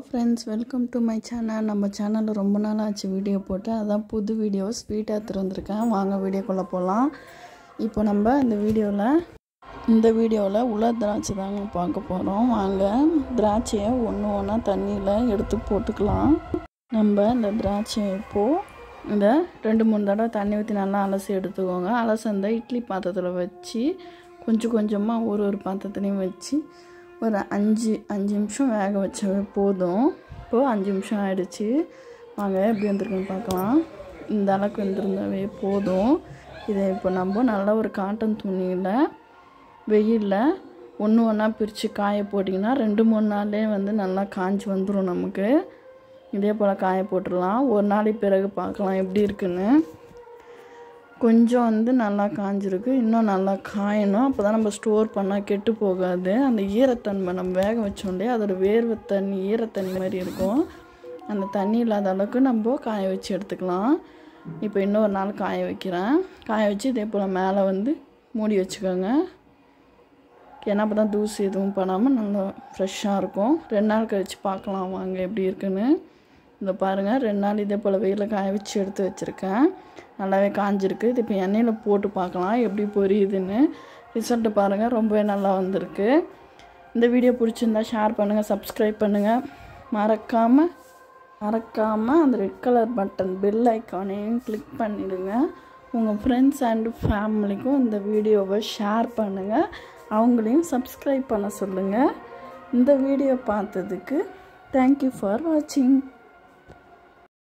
friends welcome to my channel நம்ம சேனலில் ரொம்ப நாள் ஆச்சு வீடியோ போட்டு அதான் புது வீடியோ ஸ்வீட்டாக திறந்துருக்கேன் வாங்க வீடியோக்குள்ளே போகலாம் இப்போ நம்ம இந்த வீடியோவில் இந்த வீடியோவில் உலர் திராட்சை தாங்க பார்க்க போகிறோம் வாங்க திராட்சையை ஒன்று ஒன்றா தண்ணியில் எடுத்து போட்டுக்கலாம் நம்ம இந்த திராட்சையை இப்போது இந்த ரெண்டு மூணு தடவை தண்ணி ஊற்றி நல்லா அலசி எடுத்துக்கோங்க அலசி அந்த இட்லி பாத்திரத்தில் வச்சு கொஞ்சம் கொஞ்சமாக ஒரு ஒரு பாத்திரத்துலையும் வச்சு ஒரு அஞ்சு அஞ்சு நிமிஷம் வேக வச்சவே போதும் இப்போது அஞ்சு நிமிஷம் ஆயிடுச்சு வாங்க எப்படி வந்திருக்குன்னு பார்க்கலாம் இந்த அளவுக்கு வந்திருந்தாவே போதும் இதை இப்போ நம்ம நல்லா ஒரு காட்டன் துணியில் வெயிலில் ஒன்று ஒன்றா பிரித்து காய போட்டிங்கன்னா ரெண்டு மூணு நாள்லேயே வந்து நல்லா காஞ்சி வந்துடும் நமக்கு இதே போல் காய போட்டுடலாம் ஒரு நாளைக்கு பிறகு பார்க்கலாம் எப்படி இருக்குன்னு கொஞ்சம் வந்து நல்லா காஞ்சிருக்கு இன்னும் நல்லா காயணும் அப்போ தான் நம்ம ஸ்டோர் பண்ணால் கெட்டு போகாது அந்த ஈரத்தன்மை நம்ம வேக வச்சோம் இல்லையா அதோட வேர்வை தண்ணி ஈரத்தண்ணி மாதிரி இருக்கும் அந்த தண்ணி இல்லாத அளவுக்கு நம்ம காய வச்சு எடுத்துக்கலாம் இப்போ இன்னொரு நாள் காய வைக்கிறேன் காய வச்சு இதே போல் மேலே வந்து மூடி வச்சுக்கோங்க ஏன்னா அப்போ தான் தூசி எதுவும் பண்ணாமல் நல்லா ஃப்ரெஷ்ஷாக இருக்கும் ரெண்டு நாள் கழித்து பார்க்கலாம் வாங்க எப்படி இருக்குன்னு இந்த பாருங்கள் ரெண்டு நாள் இதே போல் வெயிலில் காய வச்சு எடுத்து வச்சுருக்கேன் நல்லாவே காஞ்சிருக்கு இது இப்போ எண்ணெயில் போட்டு பார்க்கலாம் எப்படி பொரியுதுன்னு ரிசல்ட்டு பாருங்கள் ரொம்பவே நல்லா வந்திருக்கு இந்த வீடியோ பிடிச்சிருந்தா ஷேர் பண்ணுங்கள் சப்ஸ்கிரைப் பண்ணுங்கள் மறக்காமல் மறக்காமல் அந்த ரெட் கலர் பட்டன் பெல் ஐக்கானையும் கிளிக் பண்ணிவிடுங்க உங்கள் ஃப்ரெண்ட்ஸ் அண்டு ஃபேமிலிக்கும் இந்த வீடியோவை ஷேர் பண்ணுங்கள் அவங்களையும் சப்ஸ்கிரைப் பண்ண சொல்லுங்கள் இந்த வீடியோ பார்த்ததுக்கு தேங்க்யூ ஃபார் வாட்சிங்